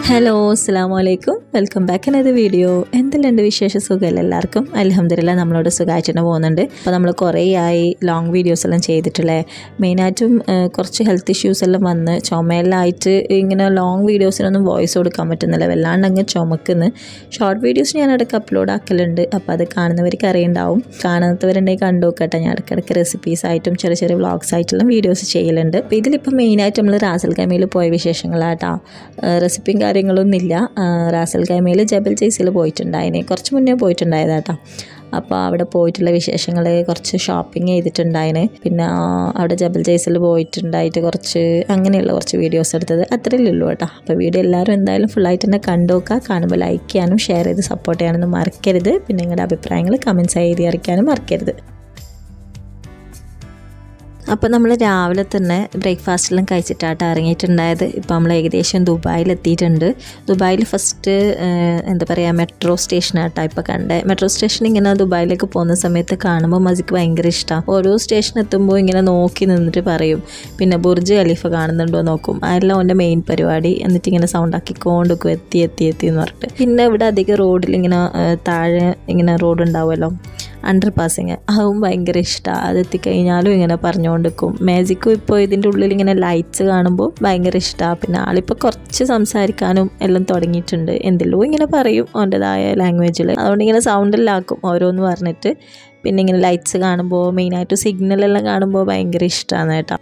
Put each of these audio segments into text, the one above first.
hello അസ്സാം വലൈക്കും welcome back എന്നത് വീഡിയോ എന്തെല്ലാം വിശേഷ സുഖമല്ല എല്ലാവർക്കും അലഹമില്ല നമ്മളോട് സുഖമായിട്ട് തന്നെ പോകുന്നുണ്ട് അപ്പോൾ നമ്മൾ കുറേ ആയി ലോങ് വീഡിയോസ് എല്ലാം ചെയ്തിട്ടുള്ളത് മെയിനായിട്ടും ഏഹ്, കുറച്ച് ഹെൽത്ത് ഇഷ്യൂസ് എല്ലാം വന്ന് ചുമയെല്ലാമായിട്ട് ഇങ്ങനെ ലോങ് വീഡിയോസിനൊന്നും വോയിസ് കൊടുക്കാൻ പറ്റുന്നില്ല വല്ലാണ്ട് അങ്ങ് ചുമക്കുന്നു ഷോർട്ട് വീഡിയോസ് ഞാൻ ഇടയ്ക്ക് അപ്ലോഡ് ആക്കലുണ്ട് അപ്പോൾ അത് കാണുന്നവർക്ക് അറിയുണ്ടാവും കാണാത്തവരുണ്ടെങ്കിൽ കണ്ടു നോക്കട്ടെ ഞാൻ ഇടയ്ക്കിടയ്ക്ക് റെസിപ്പീസ് ആയിട്ടും ചെറിയ ചെറിയ വ്ളോഗ്സ് ആയിട്ടുള്ള വീഡിയോസ് ചെയ്യലുണ്ട് അപ്പോൾ ഇതിലിപ്പോൾ മെയിനായിട്ട് നമ്മൾ റാസൽ കൈമയിൽ പോയ വിശേഷങ്ങളാട്ടോ റെസിപ്പിയും കാര്യങ്ങളൊന്നും ഇല്ല റാസൽ കൈമയിൽ ജബൽ ജയ്സിൽ പോയിട്ടുണ്ടായിന് കുറച്ച് മുന്നേ പോയിട്ടുണ്ടായതാട്ടോ അപ്പോൾ അവിടെ പോയിട്ടുള്ള വിശേഷങ്ങൾ കുറച്ച് ഷോപ്പിംഗ് ചെയ്തിട്ടുണ്ടായിന് പിന്നെ ആ, അവിടെ ജബൽ ജയ്സിൽ പോയിട്ടുണ്ടായിട്ട് കുറച്ച് അങ്ങനെയുള്ള കുറച്ച് വീഡിയോസ് എടുത്തത് അത്രയല്ലേ ഉള്ളൂ കേട്ടോ അപ്പോൾ വീഡിയോ എല്ലാവരും എന്തായാലും ഫുള്ളായിട്ട് തന്നെ കണ്ടുനോക്കുക കാണുമ്പോൾ ലൈക്ക് ചെയ്യാനും ഷെയർ ചെയ്ത് സപ്പോർട്ട് ചെയ്യാനൊന്നും മറക്കരുത് പിന്നെ നിങ്ങളുടെ അഭിപ്രായങ്ങൾ കമൻസ് എഴുതി അറിയിക്കാനും മറക്കരുത് അപ്പോൾ നമ്മൾ രാവിലെ തന്നെ ബ്രേക്ക്ഫാസ്റ്റെല്ലാം കഴിച്ചിട്ടാണ് ഇറങ്ങിയിട്ടുണ്ടായത് ഇപ്പോൾ നമ്മൾ ഏകദേശം ദുബായിൽ എത്തിയിട്ടുണ്ട് ദുബായിൽ ഫസ്റ്റ് എന്താ പറയുക മെട്രോ സ്റ്റേഷനാട്ടോ ഇപ്പോൾ കണ്ടേ മെട്രോ സ്റ്റേഷൻ ഇങ്ങനെ ദുബായിലേക്ക് പോകുന്ന സമയത്ത് കാണുമ്പോൾ മസിക്ക് ഭയങ്കര ഇഷ്ടമാണ് ഓരോ സ്റ്റേഷൻ എത്തുമ്പോൾ ഇങ്ങനെ നോക്കി നിന്നിട്ട് പറയും പിന്നെ ബുർജ് ഖലീഫ കാണുന്നുണ്ടോ നോക്കും അതെല്ലാം അവൻ്റെ മെയിൻ പരിപാടി എന്നിട്ട് ഇങ്ങനെ സൗണ്ട് ആക്കിക്കൊണ്ടിരിക്കും എത്തി എത്തി എത്തി എന്ന് പറഞ്ഞിട്ട് പിന്നെ ഇവിടെ അധികം റോഡിൽ ഇങ്ങനെ ആ, താഴെ ഇങ്ങനെ റോഡ് ഉണ്ടാവുമല്ലോ അണ്ടർ പാസിങ് അതും ഭയങ്കര ഇഷ്ടമാണ് അത് എത്തിക്കഴിഞ്ഞാലും ഇങ്ങനെ പറഞ്ഞുകൊണ്ടിരിക്കും മാജിക്കും ഇപ്പോൾ ഇതിൻ്റെ ഉള്ളിൽ ഇങ്ങനെ ലൈറ്റ്സ് കാണുമ്പോൾ ഭയങ്കര ഇഷ്ടമാണ് പിന്നെ ആളിപ്പോൾ കുറച്ച് സംസാരിക്കാനും എല്ലാം തുടങ്ങിയിട്ടുണ്ട് എന്തെല്ലോ ഇങ്ങനെ പറയും അവൻ്റെതായ ലാംഗ്വേജിൽ അതുകൊണ്ട് ഇങ്ങനെ സൗണ്ടിലാക്കും ഓരോന്ന് പറഞ്ഞിട്ട് പിന്നെ ഇങ്ങനെ ലൈറ്റ്സ് കാണുമ്പോൾ മെയിനായിട്ട് സിഗ്നലെല്ലാം കാണുമ്പോൾ ഭയങ്കര ഇഷ്ടമാണ് കേട്ടോ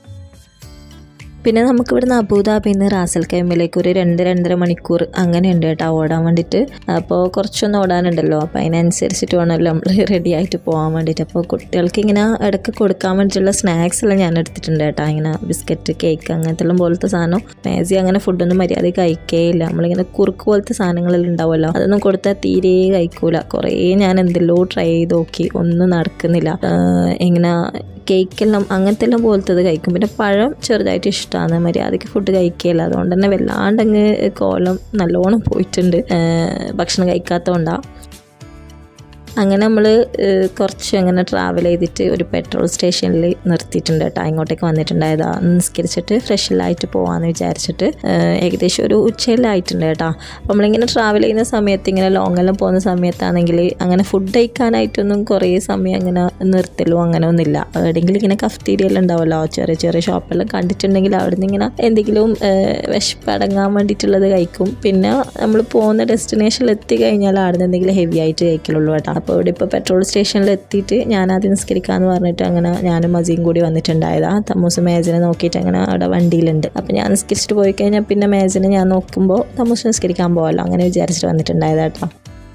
പിന്നെ നമുക്ക് ഇവിടുന്ന് അബുദാബിയിൽ നിന്ന് റാസൽ കൈമിലേക്ക് ഒരു രണ്ട് രണ്ടര മണിക്കൂർ അങ്ങനെ ഉണ്ട് കേട്ടോ ഓടാൻ വേണ്ടിയിട്ട് അപ്പോൾ കുറച്ചൊന്നും ഓടാനുണ്ടല്ലോ അപ്പോൾ അതിനനുസരിച്ചിട്ട് വേണമല്ലോ നമ്മൾ റെഡി ആയിട്ട് പോകാൻ വേണ്ടിയിട്ട് അപ്പോൾ കുട്ടികൾക്ക് ഇങ്ങനെ ഇടയ്ക്ക് കൊടുക്കാൻ വേണ്ടിയിട്ടുള്ള സ്നാക്സ് എല്ലാം ഞാൻ എടുത്തിട്ടുണ്ട് കേട്ടോ ഇങ്ങനെ ബിസ്ക്കറ്റ് കേക്ക് അങ്ങനത്തെ എല്ലാം പോലത്തെ സാധനം മേസി അങ്ങനെ ഫുഡൊന്നും മര്യാദ കഴിക്കേയില്ല നമ്മളിങ്ങനെ കുറുക്ക് പോലത്തെ സാധനങ്ങളെല്ലാം ഉണ്ടാവുമല്ലോ അതൊന്നും കൊടുത്താൽ തീരെ കഴിക്കൂല കുറേ ഞാൻ എന്തെല്ലോ ട്രൈ ചെയ്ത് നോക്കി ഒന്നും നടക്കുന്നില്ല ആഹ് ഇങ്ങനെ കേക്കെല്ലാം അങ്ങനത്തെ എല്ലാം പോലത്തത് കഴിക്കും പിന്നെ പഴം ചെറുതായിട്ട് ഇഷ്ടമാണ് മര്യാദയ്ക്ക് ഫുഡ് കഴിക്കുകയില്ല അതുകൊണ്ട് തന്നെ വല്ലാണ്ട് അങ്ങ് കോലം നല്ലോണം പോയിട്ടുണ്ട് ഏഹ് ഭക്ഷണം കഴിക്കാത്തതുകൊണ്ടാണ് അങ്ങനെ നമ്മൾ കുറച്ച് അങ്ങനെ ട്രാവൽ ചെയ്തിട്ട് ഒരു പെട്രോൾ സ്റ്റേഷനിൽ നിർത്തിയിട്ടുണ്ട് കേട്ടോ ഇങ്ങോട്ടേക്ക് വന്നിട്ടുണ്ടായതാ നിസ്കരിച്ചിട്ട് ഫ്രഷിലായിട്ട് പോകാമെന്ന് വിചാരിച്ചിട്ട് ഏഹ് ഏകദേശം ഒരു ഉച്ചയിലായിട്ടുണ്ട് കേട്ടോ അപ്പോൾ നമ്മളിങ്ങനെ ട്രാവൽ ചെയ്യുന്ന സമയത്ത് ഇങ്ങനെ ലോങ്ങെല്ലാം പോകുന്ന സമയത്താണെങ്കിൽ അങ്ങനെ ഫുഡ് കഴിക്കാനായിട്ടൊന്നും കുറേ സമയം അങ്ങനെ നിർത്തലും അങ്ങനെ ഒന്നുമില്ല എവിടെയെങ്കിലും ഇങ്ങനെ കഫ്റ്റീരിയെല്ലാം ഉണ്ടാവുമല്ലോ ചെറിയ ചെറിയ ഷോപ്പെല്ലാം കണ്ടിട്ടുണ്ടെങ്കിൽ അവിടെ നിന്ന് ഇങ്ങനെ എന്തെങ്കിലും ഏഹ് വിശപ്പടങ്ങാൻ വേണ്ടിയിട്ടുള്ളത് കഴിക്കും പിന്നെ നമ്മൾ പോകുന്ന ഡെസ്റ്റിനേഷനിൽ എത്തി കഴിഞ്ഞാൽ അവിടെ നിന്ന് എന്തെങ്കിലും ഹെവി ആയിട്ട് കഴിക്കലുള്ളൂ കേട്ടോ അപ്പോൾ ഇവിടെ ഇപ്പോൾ പെട്രോൾ സ്റ്റേഷനിൽ എത്തിയിട്ട് ഞാൻ ആദ്യം നിസ്കരിക്കാമെന്ന് പറഞ്ഞിട്ട് അങ്ങനെ ഞാനും മസിയും കൂടി വന്നിട്ടുണ്ടായതാ തമ്മൂസ് മേജനെ നോക്കിയിട്ട് അങ്ങനെ അവിടെ വണ്ടിയിലുണ്ട് അപ്പോൾ ഞാൻ നിസ്കരിച്ചിട്ട് പോയി കഴിഞ്ഞാൽ പിന്നെ മേജനെ ഞാൻ നോക്കുമ്പോൾ തമ്മൂസ് നിസ്കരിക്കാൻ പോകാമല്ലോ അങ്ങനെ വിചാരിച്ചിട്ട് വന്നിട്ടുണ്ടായതാ കേട്ടോ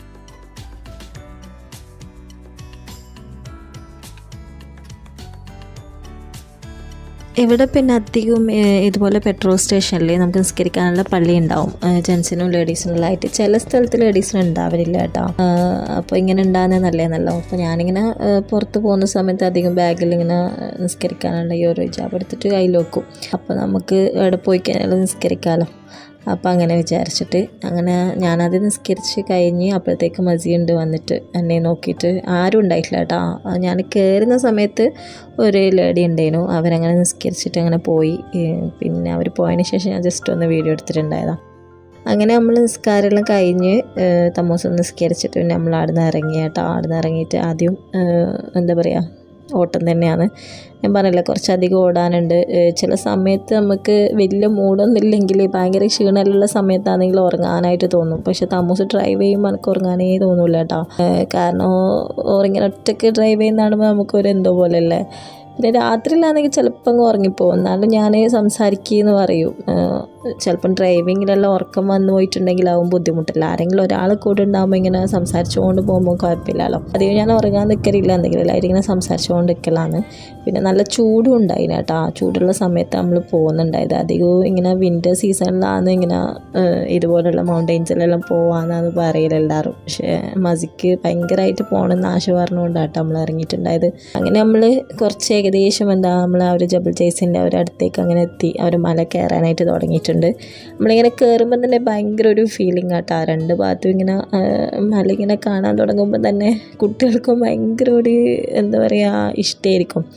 ഇവിടെ പിന്നെ അധികവും ഏഹ്, ഇതുപോലെ പെട്രോൾ സ്റ്റേഷനിൽ നമുക്ക് നിസ്കരിക്കാനുള്ള പള്ളി ഉണ്ടാവും ഏഹ്, ജെൻസിനും ലേഡീസിനും ആയിട്ട് ചില സ്ഥലത്ത് ലേഡീസിനും ഉണ്ടാവരില്ല കേട്ടോ അപ്പോൾ ഇങ്ങനെ ഉണ്ടാകുന്നത് നല്ലതെന്നല്ലോ അപ്പോൾ ഞാനിങ്ങനെ ഏഹ്, പുറത്ത് പോകുന്ന സമയത്ത് അധികം ബാഗിൽ ഇങ്ങനെ ഏഹ്, നിസ്കരിക്കാനുള്ള ഈ ഒരു ഹിജാബ് എടുത്തിട്ട് കയ്യിൽ വെക്കും അപ്പോൾ നമുക്ക് എവിടെ പോയി കഴിഞ്ഞാൽ നിസ്കരിക്കാമല്ലോ അപ്പോൾ അങ്ങനെ വിചാരിച്ചിട്ട് അങ്ങനെ ഞാനത് നിസ്കരിച്ച് കഴിഞ്ഞ് അപ്പോഴത്തേക്ക് മസിയുണ്ട് വന്നിട്ട് എന്നെ നോക്കിയിട്ട് ആരും ഉണ്ടായിട്ടില്ല കേട്ടോ ഞാൻ കയറുന്ന സമയത്ത് ഒരു ലേഡി ഉണ്ടായിരുന്നു അവരങ്ങനെ നിസ്കരിച്ചിട്ട് അങ്ങനെ പോയി ഏ, പിന്നെ അവർ പോയതിന് ശേഷം ഞാൻ ജസ്റ്റ് ഒന്ന് വീഡിയോ എടുത്തിട്ടുണ്ടായതാണ് അങ്ങനെ നമ്മൾ നിസ്കാരമെല്ലാം കഴിഞ്ഞ് തമോസം നിസ്കരിച്ചിട്ട് പിന്നെ നമ്മൾ ആടുന്ന് ഇറങ്ങി കേട്ടോ ആടുന്ന് ഇറങ്ങിയിട്ട് ആദ്യം ഏ, എന്താ പറയുക ഓട്ടം തന്നെയാണ് ഞാൻ പറഞ്ഞില്ല കുറച്ചധികം ഓടാനുണ്ട് ഏഹ് ചില സമയത്ത് നമുക്ക് വലിയ മൂടൊന്നുമില്ലെങ്കിൽ ഭയങ്കര ക്ഷീണമുള്ള സമയത്താണെങ്കിൽ ഉറങ്ങാനായിട്ട് തോന്നും പക്ഷെ താമസ് ഡ്രൈവ് ചെയ്യുമ്പോൾ എനിക്ക് ഉറങ്ങാനേ തോന്നൂല കേട്ടോ ഏഹ് കാരണം ഇങ്ങനെ ഒറ്റയ്ക്ക് ഡ്രൈവ് ചെയ്യുന്ന കാണുമ്പോൾ നമുക്കൊരു എന്തോ പോലെയല്ലേ പിന്നെ രാത്രിയിലാണെങ്കിൽ ചിലപ്പോൾ അങ്ങ് ഉറങ്ങിപ്പോകും എന്നാലും ഞാൻ സംസാരിക്കുകയെന്ന് പറയും ഏഹ് ചിലപ്പം ഡ്രൈവിങ്ങിലെല്ലാം ഉറക്കം വന്നു പോയിട്ടുണ്ടെങ്കിൽ ആവും ബുദ്ധിമുട്ടില്ല ആരെങ്കിലും ഒരാൾ കൂടെ ഉണ്ടാകുമ്പോൾ ഇങ്ങനെ സംസാരിച്ചുകൊണ്ട് പോകുമ്പോൾ കുഴപ്പമില്ലല്ലോ അധികം ഞാൻ ഉറങ്ങാൻ നിൽക്കലില്ല എന്തെങ്കിലും എല്ലാവരും ഇങ്ങനെ സംസാരിച്ചുകൊണ്ട് നിൽക്കലാണ് പിന്നെ നല്ല ചൂടും ഉണ്ടായിന് കേട്ടോ ആ ചൂടുള്ള സമയത്ത് നമ്മൾ പോകുന്നുണ്ടായത് അധികവും ഇങ്ങനെ വിൻ്റർ സീസണിലാണ് ഇങ്ങനെ ഏഹ് ഇതുപോലുള്ള മൗണ്ടെയിൻസിലെല്ലാം പോവാന്നാണ് പറയല് എല്ലാവരും പക്ഷേ മസിക്ക് ഭയങ്കരമായിട്ട് പോകണമെന്ന് ആശ പറഞ്ഞുകൊണ്ടാട്ടോ നമ്മൾ ഇറങ്ങിയിട്ടുണ്ടായത് അങ്ങനെ നമ്മൾ കുറച്ച് ഏകദേശം എന്താ നമ്മൾ ആ ഒരു ജബൽ ജയ്സിൻ്റെ ഒരു അടുത്തേക്ക് അങ്ങനെ എത്തി ആ ഒരു മല കയറാനായിട്ട് തുടങ്ങിയിട്ടുണ്ട് നമ്മളിങ്ങനെ കയറുമ്പോൾ തന്നെ ഭയങ്കര ഒരു ഫീലിംഗ് ആട്ടോ രണ്ട് ഭാഗത്തും ഇങ്ങനെ ആ, മല ഇങ്ങനെ കാണാൻ തുടങ്ങുമ്പോൾ തന്നെ കുട്ടികൾക്കും ഭയങ്കര ഒരു എന്താ പറയുക ഇഷ്ടമായിരിക്കും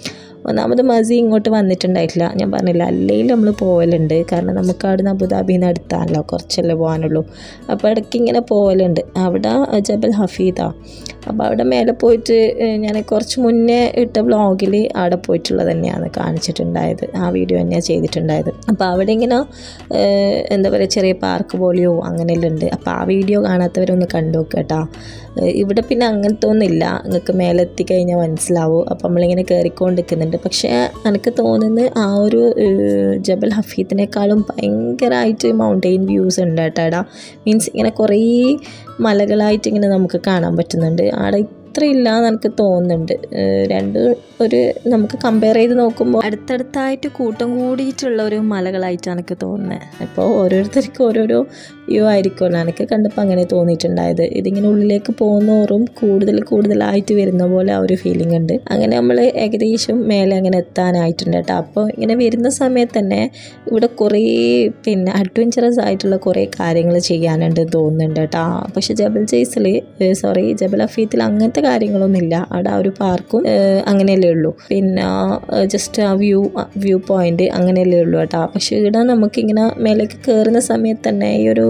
ഒന്നാമത് മസി ഇങ്ങോട്ട് വന്നിട്ടുണ്ടായിട്ടില്ല ഞാൻ പറഞ്ഞില്ല അല്ലെങ്കിൽ നമ്മൾ പോകലുണ്ട് കാരണം നമുക്ക് അവിടെ നിന്ന് അബുദാബിയിൽ നിന്ന് അടുത്താണല്ലോ കുറച്ചല്ലേ പോകാനുള്ളൂ അപ്പോൾ ഇടയ്ക്ക് ഇങ്ങനെ പോകലുണ്ട് അവിടെ ജബൽ ഹഫീദ അപ്പോൾ അവിടെ മേലെ പോയിട്ട് ഏഹ്, ഞാൻ കുറച്ച് മുന്നേ ഇട്ട വ്ളോഗിൽ അവിടെ പോയിട്ടുള്ളത് തന്നെയാണ് കാണിച്ചിട്ടുണ്ടായത് ആ വീഡിയോ തന്നെയാണ് ചെയ്തിട്ടുണ്ടായത് അപ്പോൾ അവിടെ ഇങ്ങനെ ഏഹ്, എന്താ പറയുക ചെറിയ പാർക്ക് പോലെയോ അങ്ങനെയെല്ലാം ഉണ്ട് അപ്പോൾ ആ വീഡിയോ കാണാത്തവരൊന്ന് കണ്ടു നോക്കുക കേട്ടോ ഏഹ്, ഇവിടെ പിന്നെ അങ്ങനത്തെ ഒന്നുമില്ല നിങ്ങൾക്ക് മേലെത്തി കഴിഞ്ഞാൽ മനസ്സിലാവും അപ്പോൾ നമ്മളിങ്ങനെ കയറിക്കൊണ്ട് നിൽക്കുന്നുണ്ട് പക്ഷേ എനിക്ക് തോന്നുന്നത് ആ ഒരു ഏഹ്, ജബൽ ഹഫീദിനേക്കാളും ഭയങ്കരമായിട്ട് മൗണ്ടെയിൻ വ്യൂസ് ഉണ്ട് കേട്ടോ മീൻസ് ഇങ്ങനെ കുറേ മലകളായിട്ട് ഇങ്ങനെ നമുക്ക് കാണാൻ പറ്റുന്നുണ്ട് അവിടെ ഇത്ര ഇല്ലാന്ന് എനിക്ക് തോന്നുന്നുണ്ട് ഏഹ് രണ്ട് ഒരു നമുക്ക് കമ്പയർ ചെയ്ത് നോക്കുമ്പോൾ അടുത്തടുത്തായിട്ട് കൂട്ടം കൂടിയിട്ടുള്ള ഒരു മലകളായിട്ടാണ് എനിക്ക് തോന്നുന്നത് അപ്പോൾ ഓരോരുത്തർക്കും ഓരോരോ വ്യൂ ആയിരിക്കുമല്ലോ എനിക്ക് കണ്ടപ്പോൾ അങ്ങനെ തോന്നിയിട്ടുണ്ടായത് ഇതിങ്ങനെ ഉള്ളിലേക്ക് പോകുന്നോറും കൂടുതൽ കൂടുതലായിട്ട് വരുന്ന പോലെ ആ ഒരു ഫീലിംഗ് ഉണ്ട് അങ്ങനെ നമ്മൾ ഏകദേശം മേലെ അങ്ങനെ എത്താനായിട്ടുണ്ട് കേട്ടോ അപ്പോൾ ഇങ്ങനെ വരുന്ന സമയത്ത് തന്നെ ഇവിടെ കുറേ പിന്നെ അഡ്വഞ്ചറസ് ആയിട്ടുള്ള കുറേ കാര്യങ്ങൾ ചെയ്യാനുണ്ട് തോന്നുന്നുണ്ട് കേട്ടോ പക്ഷെ ജബൽ ജയ്സിൽ സോറി ജബൽ അഫീത്തിൽ അങ്ങനത്തെ കാര്യങ്ങളൊന്നുമില്ല അവിടെ ആ ഒരു പാർക്കും അങ്ങനെയല്ലേ ഉള്ളൂ പിന്നെ ജസ്റ്റ് ആ വ്യൂ വ്യൂ പോയിന്റ് അങ്ങനെയല്ലേ ഉള്ളൂ കേട്ടോ പക്ഷെ ഇവിടെ നമുക്കിങ്ങനെ മേലേക്ക് കയറുന്ന സമയത്ത് തന്നെ ഈ ഒരു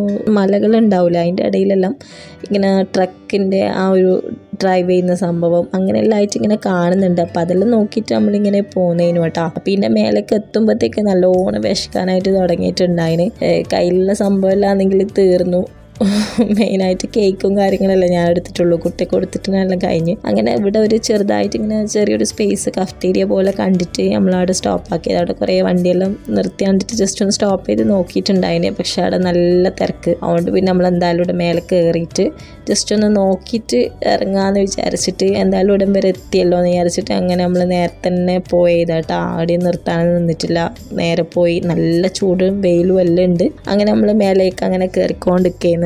മലകൾ ഉണ്ടാവില്ല അതിൻ്റെ ഇടയിലെല്ലാം ഇങ്ങനെ ട്രക്കിൻ്റെ ആ ഒരു ഡ്രൈവ് ചെയ്യുന്ന സംഭവം അങ്ങനെയെല്ലാം ആയിട്ട് ഇങ്ങനെ കാണുന്നുണ്ട് അപ്പോൾ അതെല്ലാം നോക്കിയിട്ട് നമ്മളിങ്ങനെ പോകുന്നതിന് കേട്ടോ അപ്പോൾ ഇതിൻ്റെ മേലേക്ക് എത്തുമ്പോഴത്തേക്ക് നല്ലോണം വിശക്കാനായിട്ട് തുടങ്ങിയിട്ടുണ്ടായിന് ഏഹ് കയ്യിലുള്ള സംഭവം എല്ലാണെങ്കിൽ തീർന്നു മെയിനായിട്ട് കേക്കും കാര്യങ്ങളെല്ലാം ഞാൻ എടുത്തിട്ടുള്ളൂ കുട്ടി കൊടുത്തിട്ടെല്ലാം കഴിഞ്ഞ് അങ്ങനെ ഇവിടെ ഒരു ചെറുതായിട്ട് ഇങ്ങനെ ചെറിയൊരു സ്പേസ് കഫ്റ്റീരിയ പോലെ കണ്ടിട്ട് നമ്മളവിടെ സ്റ്റോപ്പ് ആക്കിയത് അവിടെ കുറേ വണ്ടിയെല്ലാം നിർത്തി കണ്ടിട്ട് ജസ്റ്റ് ഒന്ന് സ്റ്റോപ്പ് ചെയ്ത് നോക്കിയിട്ടുണ്ടായിന് പക്ഷെ അവിടെ നല്ല തിരക്ക് അതുകൊണ്ട് പിന്നെ നമ്മൾ എന്തായാലും ഇവിടെ മേലെ കയറിയിട്ട് ജസ്റ്റ് ഒന്ന് നോക്കിയിട്ട് ഇറങ്ങാമെന്ന് വിചാരിച്ചിട്ട് എന്തായാലും ഇവിടം വരെ എത്തിയല്ലോ എന്ന് വിചാരിച്ചിട്ട് അങ്ങനെ നമ്മൾ നേരത്തെ തന്നെ പോയത് കേട്ടോ ആടെയും നിർത്താനൊന്നും നിന്നിട്ടില്ല നേരെ പോയി നല്ല ചൂടും വെയിലും എല്ലാം ഉണ്ട് അങ്ങനെ നമ്മൾ മേലേക്ക് അങ്ങനെ കയറിക്കൊണ്ടിരിക്കുകയെന്ന്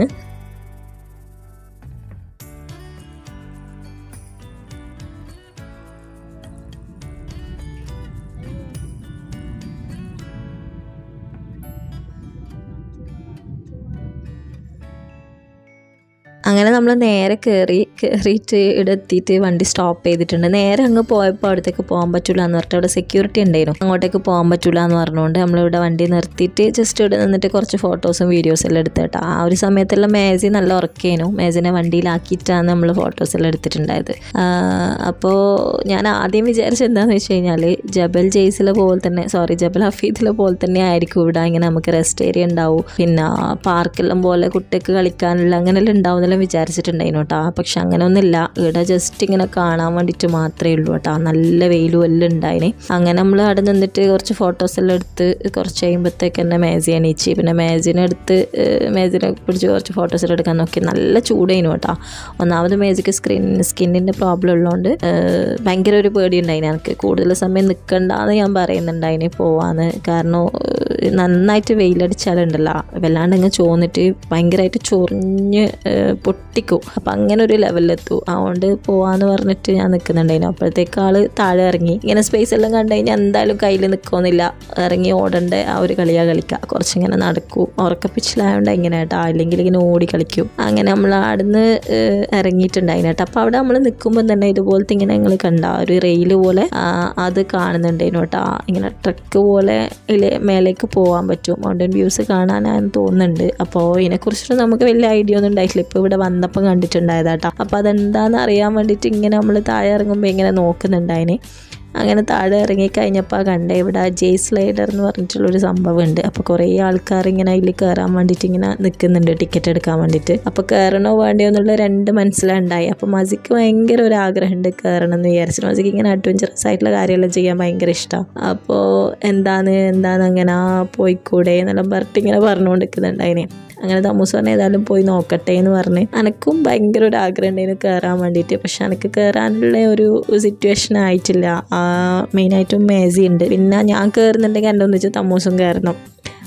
അങ്ങനെ നമ്മൾ നേരെ കയറി കയറിയിട്ട് ഇവിടെ എത്തിയിട്ട് വണ്ടി സ്റ്റോപ്പ് ചെയ്തിട്ടുണ്ട് നേരെ അങ്ങ് പോയപ്പോൾ അവിടത്തേക്ക് പോകാൻ പറ്റില്ല എന്ന് പറഞ്ഞിട്ട് അവിടെ സെക്യൂരിറ്റി ഉണ്ടായിരുന്നു അങ്ങോട്ടേക്ക് പോകാൻ പറ്റില്ല എന്ന് പറഞ്ഞുകൊണ്ട് നമ്മളിവിടെ വണ്ടി നിർത്തിയിട്ട് ജസ്റ്റ് ഇവിടെ നിന്നിട്ട് കുറച്ച് ഫോട്ടോസും വീഡിയോസും എല്ലാം എടുത്തിട്ട് ആ ഒരു സമയത്തെല്ലാം മേസി നല്ല ഉറക്കേനു മേസിനെ വണ്ടിയിലാക്കിയിട്ടാണ് നമ്മൾ ഫോട്ടോസ് എല്ലാം എടുത്തിട്ടുണ്ടായത് അപ്പോൾ ഞാൻ ആദ്യം വിചാരിച്ചത് എന്താണെന്ന് വെച്ച് കഴിഞ്ഞാൽ ജബൽ ജെയ്സിലെ പോലെ തന്നെ സോറി ജബൽ ഹഫീദിലെ പോലെ തന്നെ ആയിരിക്കും ഇവിടെ ഇങ്ങനെ നമുക്ക് റെസ്റ്റ് ഏരിയ ഉണ്ടാവും പിന്നെ പാർക്കെല്ലാം പോലെ കുട്ടിക്ക് കളിക്കാനുള്ള അങ്ങനെല്ലാം ഉണ്ടാവും എന്നെല്ലാം വിചാരിച്ചിട്ടുണ്ടായിരുന്നു കേട്ടോ പക്ഷെ അങ്ങനെ ഒന്നുമില്ല ഇവിടെ ജസ്റ്റ് ഇങ്ങനെ കാണാൻ വേണ്ടിയിട്ട് മാത്രമേ ഉള്ളൂ കേട്ടോ നല്ല വെയിലും എല്ലാം ഉണ്ടായിന് അങ്ങനെ നമ്മൾ അവിടെ നിന്നിട്ട് കുറച്ച് ഫോട്ടോസ് എല്ലാം എടുത്ത് കുറച്ച് കഴിയുമ്പോഴത്തേക്ക് തന്നെ മേസി എണീച്ച് പിന്നെ മേസിനെ എടുത്ത് ഏഹ് മേസിനെ പിടിച്ച് കുറച്ച് ഫോട്ടോസ് എല്ലാം എടുക്കാൻ നോക്കി നല്ല ചൂടായിരുന്നു കേട്ടോ ഒന്നാമത് മേസിക്ക് സ്ക്രീൻ സ്കിന്നിൻ്റെ പ്രോബ്ലം ഉള്ളതുകൊണ്ട് ഏഹ് ഭയങ്കര ഒരു പേടി ഉണ്ടായിന് എനിക്ക് കൂടുതൽ സമയം നിൽക്കണ്ടെന്ന് ഞാൻ പറയുന്നുണ്ടായിന് പോവാന്ന് കാരണം ഏഹ് നന്നായിട്ട് വെയിലടിച്ചാലുണ്ടല്ലോ വല്ലാണ്ട് അങ്ങ് ചോന്നിട്ട് ഭയങ്കരമായിട്ട് ചൊറിഞ്ഞ് ഏഹ് പൊട്ടിക്കും അപ്പം അങ്ങനെ ഒരു ലെവലിലെത്തും അതുകൊണ്ട് പോവാന്ന് പറഞ്ഞിട്ട് ഞാൻ നിൽക്കുന്നുണ്ടായിരുന്നു അപ്പോഴത്തേക്ക് ആള് താഴെ ഇറങ്ങി ഇങ്ങനെ സ്പേസ് എല്ലാം കണ്ടു കഴിഞ്ഞാൽ എന്തായാലും കയ്യിൽ നിൽക്കുമെന്നില്ല ഇറങ്ങി ഓടേണ്ട ആ ഒരു കളിയാ കളിക്കുക കുറച്ചിങ്ങനെ നടക്കും ഉറക്കപ്പിച്ചിലായോണ്ട് ഇങ്ങനെ കേട്ടോ അല്ലെങ്കിൽ ഇങ്ങനെ ഓടി കളിക്കും അങ്ങനെ നമ്മൾ അവിടുന്ന് ഏഹ് ഇറങ്ങിയിട്ടുണ്ടായിരുന്നു കേട്ടോ അപ്പോൾ അവിടെ നമ്മൾ നിൽക്കുമ്പോൾ തന്നെ ഇതുപോലത്തെ ഇങ്ങനെ ഞങ്ങൾ കണ്ട ഒരു റെയിൽ പോലെ ആ, അത് കാണുന്നുണ്ടായിരുന്നു കേട്ടോ ഇങ്ങനെ ട്രക്ക് പോലെ ഇതിലെ മേലേക്ക് പോകാൻ പറ്റും മൗണ്ടൻ വ്യൂസ് കാണാനാന്ന് തോന്നുന്നുണ്ട് അപ്പോൾ ഇതിനെക്കുറിച്ചിട്ട് നമുക്ക് വലിയ ഐഡിയ ഒന്നും ഉണ്ടായിട്ടില്ല ഇപ്പോൾ ഇവിടെ വന്നപ്പോൾ കണ്ടിട്ടുണ്ടായതാട്ടോ അപ്പോൾ അതെന്താണെന്ന് അറിയാൻ വേണ്ടിയിട്ട് ഇങ്ങനെ നമ്മൾ താഴെ ഇറങ്ങുമ്പോൾ ഇങ്ങനെ നോക്കുന്നുണ്ടായിന് അങ്ങനെ താഴെ ഇറങ്ങി കഴിഞ്ഞപ്പോൾ കണ്ടേ ഇവിടെ ജെ സ്ലൈഡർ എന്ന് പറഞ്ഞിട്ടുള്ളൊരു സംഭവമുണ്ട് അപ്പോൾ കുറേ ആൾക്കാർ ഇങ്ങനെ അതിൽ കയറാൻ വേണ്ടിയിട്ട് ഇങ്ങനെ നിൽക്കുന്നുണ്ട് ടിക്കറ്റ് എടുക്കാൻ വേണ്ടിയിട്ട് അപ്പോൾ കയറണോ വേണ്ടയോ എന്നുള്ള രണ്ട് മനസ്സിലുണ്ടായി അപ്പോൾ മസിക്ക് ഭയങ്കര ഒരു ആഗ്രഹമുണ്ട് കയറണം എന്ന് വിചാരിച്ചു മസിക്ക് ഇങ്ങനെ അഡ്വഞ്ചറസ് ആയിട്ടുള്ള കാര്യമെല്ലാം ചെയ്യാൻ ഭയങ്കര ഇഷ്ടമാണ് അപ്പോൾ എന്താണ് എന്താണ് അങ്ങനെ ആ പോയിക്കൂടെ എന്നെല്ലാം പറഞ്ഞിട്ട് ഇങ്ങനെ പറഞ്ഞുകൊണ്ടിരിക്കുന്നുണ്ട് അതിനെ അങ്ങനെ തമ്മൂസ് പറഞ്ഞ ഏതായാലും പോയി നോക്കട്ടെ എന്ന് പറഞ്ഞ് എനക്കും ഭയങ്കര ഒരു ആഗ്രഹം ഉണ്ടായിരുന്നു കയറാൻ വേണ്ടിയിട്ട് പക്ഷെ എനിക്ക് കയറാനുള്ള ഒരു സിറ്റുവേഷൻ ആയിട്ടില്ല മെയിനായിട്ടും മേസി ഉണ്ട് പിന്നെ ഞാൻ കയറുന്നുണ്ടെങ്കിൽ എൻ്റെ ഒന്നിച്ച് തമ്മൂസും കയറണം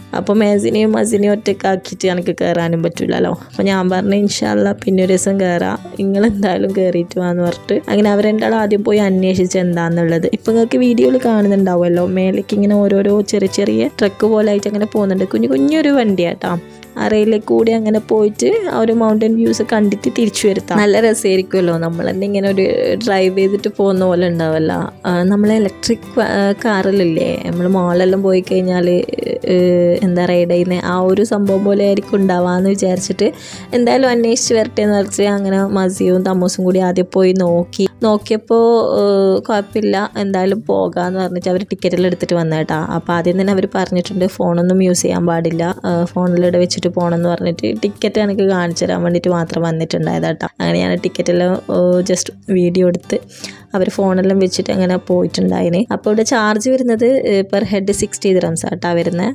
അപ്പോൾ മേസിനെയും മസിനെയും ഒറ്റക്കാക്കിയിട്ട് എനിക്ക് കയറാനും പറ്റില്ലല്ലോ അപ്പോൾ ഞാൻ പറഞ്ഞു ഇൻഷാല്ല പിന്നെ ഒരു ദിവസം കയറാം നിങ്ങൾ എന്തായാലും കയറിയിട്ട് വാന്ന് പറഞ്ഞിട്ട് അങ്ങനെ അവർ രണ്ടാളും ആദ്യം പോയി അന്വേഷിച്ച് എന്താണെന്നുള്ളത് ഇപ്പം നിങ്ങൾക്ക് വീഡിയോയിൽ കാണുന്നുണ്ടാവുമല്ലോ മേലേക്ക് ഇങ്ങനെ ഓരോരോ ചെറിയ ചെറിയ ട്രക്ക് പോലെ ആയിട്ട് അങ്ങനെ പോകുന്നുണ്ട് കുഞ്ഞു കുഞ്ഞൊരു വണ്ടിയാട്ടോ ആ റെയിലേക്ക് കൂടി അങ്ങനെ പോയിട്ട് ആ ഒരു മൗണ്ടൻ വ്യൂസ് കണ്ടിട്ട് തിരിച്ചു വരുത്താം നല്ല രസമായിരിക്കുമല്ലോ നമ്മൾ തന്നെ ഇങ്ങനെ ഒരു ഡ്രൈവ് ചെയ്തിട്ട് പോകുന്ന പോലെ ഉണ്ടാവല്ല നമ്മൾ ഇലക്ട്രിക് കാറിലില്ലേ നമ്മൾ മോളെല്ലാം പോയി കഴിഞ്ഞാൽ എന്താ റൈഡ് ചെയ്യുന്നത് ആ ഒരു സംഭവം പോലെ ആയിരിക്കും ഉണ്ടാവാന്ന് വിചാരിച്ചിട്ട് എന്തായാലും അന്വേഷിച്ച് വരട്ടെ എന്ന് പറഞ്ഞിട്ട് അങ്ങനെ മസിയും തമ്മൂസും കൂടി ആദ്യം പോയി നോക്കി നോക്കിയപ്പോൾ കുഴപ്പമില്ല എന്തായാലും പോകാമെന്ന് പറഞ്ഞിട്ട് അവർ ടിക്കറ്റെല്ലാം എടുത്തിട്ട് വന്നേട്ടാ അപ്പോൾ ആദ്യം തന്നെ അവർ പറഞ്ഞിട്ടുണ്ട് ഫോണൊന്നും യൂസ് ചെയ്യാൻ പാടില്ല ഫോണിലിടെ വെച്ചിട്ട് പോകണമെന്ന് പറഞ്ഞിട്ട് ടിക്കറ്റ് എനിക്ക് കാണിച്ചു തരാൻ വേണ്ടിയിട്ട് മാത്രം വന്നിട്ടുണ്ടായതാട്ടോ അങ്ങനെ ഞാൻ ടിക്കറ്റെല്ലാം ജസ്റ്റ് വീഡിയോ എടുത്ത് അവർ ഫോണെല്ലാം വെച്ചിട്ട് അങ്ങനെ പോയിട്ടുണ്ടായിന് അപ്പോൾ ഇവിടെ ചാർജ് വരുന്നത് പെർ ഹെഡ് സിക്സ്റ്റി ദ്രംസ് ആട്ടാ വരുന്നത്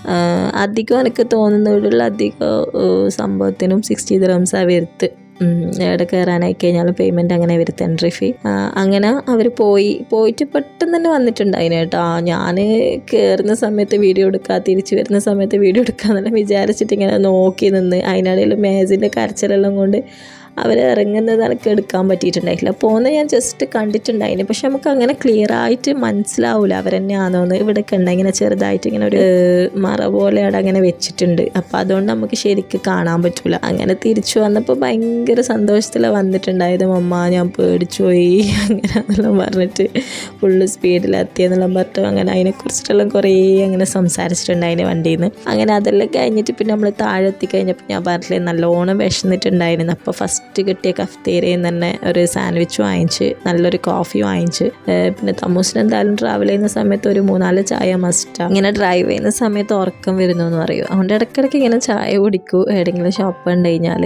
അധികം എനിക്ക് തോന്നുന്നതിലുള്ള അധികം സംഭവത്തിനും സിക്സ്റ്റി ദ്രംസാണ് വരുത്ത് എവിടെ കയറാനായി കഴിഞ്ഞാലും പേയ്മെൻറ്റ് അങ്ങനെ വരുത്ത എൻട്രി ഫീ അങ്ങനെ അവർ പോയി പോയിട്ട് പെട്ടെന്ന് തന്നെ വന്നിട്ടുണ്ടായിന് കേട്ടോ ഞാൻ കയറുന്ന സമയത്ത് വീഡിയോ എടുക്കുക തിരിച്ചു വരുന്ന സമയത്ത് വീഡിയോ എടുക്കാന്നെല്ലാം വിചാരിച്ചിട്ട് ഇങ്ങനെ നോക്കി നിന്ന് അതിനിടയിൽ മേസിൻ്റെ കരച്ചിലെല്ലാം കൊണ്ട് അവർ ഇറങ്ങുന്നത് എനിക്ക് എടുക്കാൻ പറ്റിയിട്ടുണ്ടായില്ല പോകുന്നത് ഞാൻ ജസ്റ്റ് കണ്ടിട്ടുണ്ടായിന് പക്ഷെ നമുക്ക് അങ്ങനെ ക്ലിയർ ആയിട്ട് മനസ്സിലാവില്ല അവരെന്നെയാണോന്ന് ഇവിടെയൊക്കെ ഉണ്ട് ഇങ്ങനെ ചെറുതായിട്ട് ഇങ്ങനെ ഒരു മറ പോലെ അവിടെ അങ്ങനെ വെച്ചിട്ടുണ്ട് അപ്പോൾ അതുകൊണ്ട് നമുക്ക് ശരിക്കും കാണാൻ പറ്റില്ല അങ്ങനെ തിരിച്ചു വന്നപ്പോൾ ഭയങ്കര സന്തോഷത്തിലാണ് വന്നിട്ടുണ്ടായത് മമ്മ ഞാൻ പേടിച്ചു പോയി അങ്ങനെ എന്നെല്ലാം പറഞ്ഞിട്ട് ഫുള്ള് സ്പീഡിലെത്തിയെന്നെല്ലാം പറഞ്ഞു അങ്ങനെ അതിനെക്കുറിച്ചിട്ടെല്ലാം കുറേ അങ്ങനെ സംസാരിച്ചിട്ടുണ്ടായിന് വണ്ടിയിൽ നിന്ന് അങ്ങനെ അതെല്ലാം കഴിഞ്ഞിട്ട് പിന്നെ നമ്മൾ താഴെ എത്തിക്കഴിഞ്ഞപ്പോൾ ഞാൻ പറഞ്ഞില്ലേ നല്ലോണം വിശന്നിട്ടുണ്ടായിരുന്നു അപ്പോൾ ഫസ്റ്റ് ഫസ്റ്റ് കിട്ടിയ കഫ്തേരയിൽ തന്നെ ഒരു സാൻഡ്വിച്ച് വാങ്ങിച്ച് നല്ലൊരു കോഫി വാങ്ങിച്ച് പിന്നെ തമ്മൂസിന് എന്തായാലും ട്രാവൽ ചെയ്യുന്ന സമയത്ത് ഒരു മൂന്നാല് ചായ മസ്റ്റാണ് ഇങ്ങനെ ഡ്രൈവ് ചെയ്യുന്ന സമയത്ത് ഉറക്കം വരുന്നു എന്ന് പറയും അതുകൊണ്ട് ഇടയ്ക്കിടയ്ക്ക് ഇങ്ങനെ ചായ കുടിക്കൂ എവിടെയെങ്കിലും ഷോപ്പ് ഉണ്ട് കഴിഞ്ഞാൽ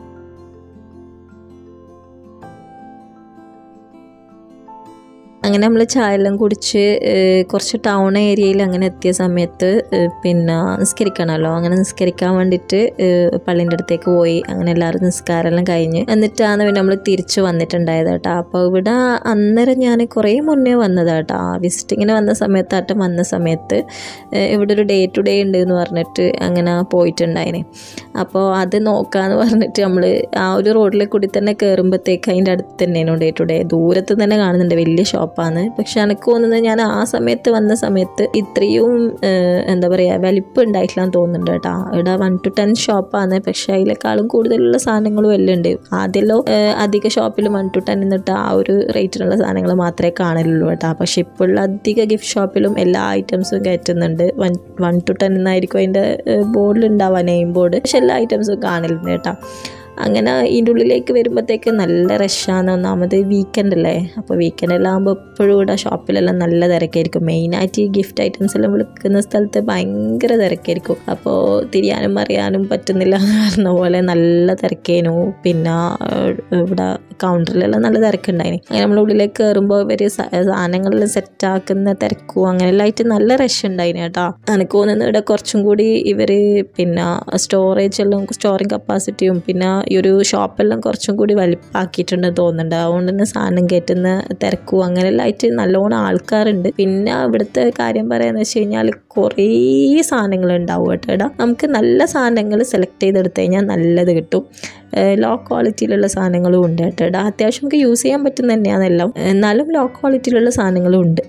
അങ്ങനെ നമ്മൾ ചായ എല്ലാം കുടിച്ച് കുറച്ച് ടൗൺ ഏരിയയിൽ അങ്ങനെ എത്തിയ സമയത്ത് പിന്നെ നിസ്കരിക്കണമല്ലോ അങ്ങനെ നിസ്കരിക്കാൻ വേണ്ടിയിട്ട് പള്ളീൻ്റെ അടുത്തേക്ക് പോയി അങ്ങനെ എല്ലാവരും നിസ്കാരമെല്ലാം കഴിഞ്ഞ് എന്നിട്ടാണ് പിന്നെ നമ്മൾ തിരിച്ചു വന്നിട്ടുണ്ടായത് കേട്ടോ അപ്പോൾ ഇവിടെ അന്നേരം ഞാൻ കുറേ മുന്നേ വന്നതാട്ടോ വിസിറ്റിങ്ങിന് വന്ന സമയത്തായിട്ട് വന്ന സമയത്ത് ഇവിടെ ഒരു ഡേ ടു ഡേ ഉണ്ട് എന്ന് പറഞ്ഞിട്ട് അങ്ങനെ പോയിട്ടുണ്ടായിന് അപ്പോൾ അത് നോക്കാമെന്ന് പറഞ്ഞിട്ട് നമ്മൾ ആ ഒരു റോഡിൽ കൂടി തന്നെ കയറുമ്പോഴത്തേക്ക് അതിൻ്റെ അടുത്ത് തന്നെയാണ് ഡേ ടു ഡേ ദൂരത്ത് തന്നെ കാണുന്നുണ്ട് വലിയ ഷോപ്പാണ് പക്ഷെ എനിക്ക് തോന്നുന്നത് ഞാൻ ആ സമയത്ത് വന്ന സമയത്ത് ഇത്രയും എന്താ പറയുക വലിപ്പം ഉണ്ടായിട്ടില്ലാന്ന് തോന്നുന്നുണ്ട് കേട്ടോ ഇവിടെ വൺ ടു ടെൻ ഷോപ്പാണ് പക്ഷെ അതിലേക്കാളും കൂടുതലുള്ള സാധനങ്ങളും എല്ലാം ഉണ്ട് ആദ്യമല്ലോ അധിക ഷോപ്പിൽ വൺ ടു ടെൻ എന്നിട്ട് ആ ഒരു റേറ്റിനുള്ള സാധനങ്ങൾ മാത്രമേ കാണലുള്ളൂ കേട്ടോ പക്ഷെ ഇപ്പോഴുള്ള അധിക ഗിഫ്റ്റ് ഷോപ്പിലും എല്ലാ ഐറ്റംസും കയറ്റുന്നുണ്ട് വൺ വൺ ടു ടെൻ എന്നായിരിക്കും അതിൻ്റെ ബോർഡിൽ ഉണ്ടാവുക നെയിം ബോർഡ് പക്ഷെ എല്ലാ ഐറ്റംസും കാണലുണ്ട് കേട്ടോ അങ്ങനെ ഇതിൻ്റെ ഉള്ളിലേക്ക് വരുമ്പോഴത്തേക്ക് നല്ല റഷാണ് ഒന്നാമത് വീക്കെൻഡ് അല്ലേ അപ്പോൾ വീക്കെൻഡ് എല്ലാം ആകുമ്പോൾ എപ്പോഴും ഇവിടെ ഷോപ്പിലെല്ലാം നല്ല തിരക്കായിരിക്കും മെയിനായിട്ട് ഈ ഗിഫ്റ്റ് ഐറ്റംസ് എല്ലാം വിളിക്കുന്ന സ്ഥലത്ത് ഭയങ്കര തിരക്കായിരിക്കും അപ്പോൾ തിരിയാനും അറിയാനും പറ്റുന്നില്ല എന്ന് പറഞ്ഞ പോലെ നല്ല തിരക്കേനു പിന്നെ ഇവിടെ കൗണ്ടറിലെല്ലാം നല്ല തിരക്കുണ്ടായിന് അങ്ങനെ നമ്മൾ ഉള്ളിലേക്ക് കയറുമ്പോൾ ഇവർ സാധനങ്ങളെല്ലാം സെറ്റാക്കുന്ന തിരക്കും അങ്ങനെയെല്ലാം ആയിട്ട് നല്ല റഷ് ഉണ്ടായിന് കേട്ടോ എനിക്ക് തോന്നുന്നത് ഇവിടെ കുറച്ചും കൂടി ഇവർ പിന്നെ സ്റ്റോറേജ് എല്ലാം സ്റ്റോറിങ് കപ്പാസിറ്റിയും പിന്നെ ഈ ഒരു ഷോപ്പെല്ലാം കുറച്ചും കൂടി വലിപ്പാക്കിയിട്ടുണ്ടെന്ന് തോന്നുന്നുണ്ട് അതുകൊണ്ട് തന്നെ സാധനം കയറ്റുന്ന തിരക്കും അങ്ങനെയെല്ലാം ആയിട്ട് നല്ലോണം ആൾക്കാരുണ്ട് പിന്നെ ഇവിടുത്തെ കാര്യം പറയാന്ന് വെച്ച് കഴിഞ്ഞാൽ കുറേ സാധനങ്ങൾ ഉണ്ടാവും കേട്ടോ ഇടാ നമുക്ക് നല്ല സാധനങ്ങൾ സെലക്ട് ചെയ്തെടുത്ത് കഴിഞ്ഞാൽ നല്ലത് കിട്ടും ലോ ക്വാളിറ്റിയിലുള്ള സാധനങ്ങളും ഉണ്ട് കേട്ടോ ഇടാ അത്യാവശ്യം നമുക്ക് യൂസ് ചെയ്യാൻ പറ്റുന്ന തന്നെയാണെല്ലാം എന്നാലും ലോ ക്വാളിറ്റിയിലുള്ള സാധനങ്ങളും ഉണ്ട്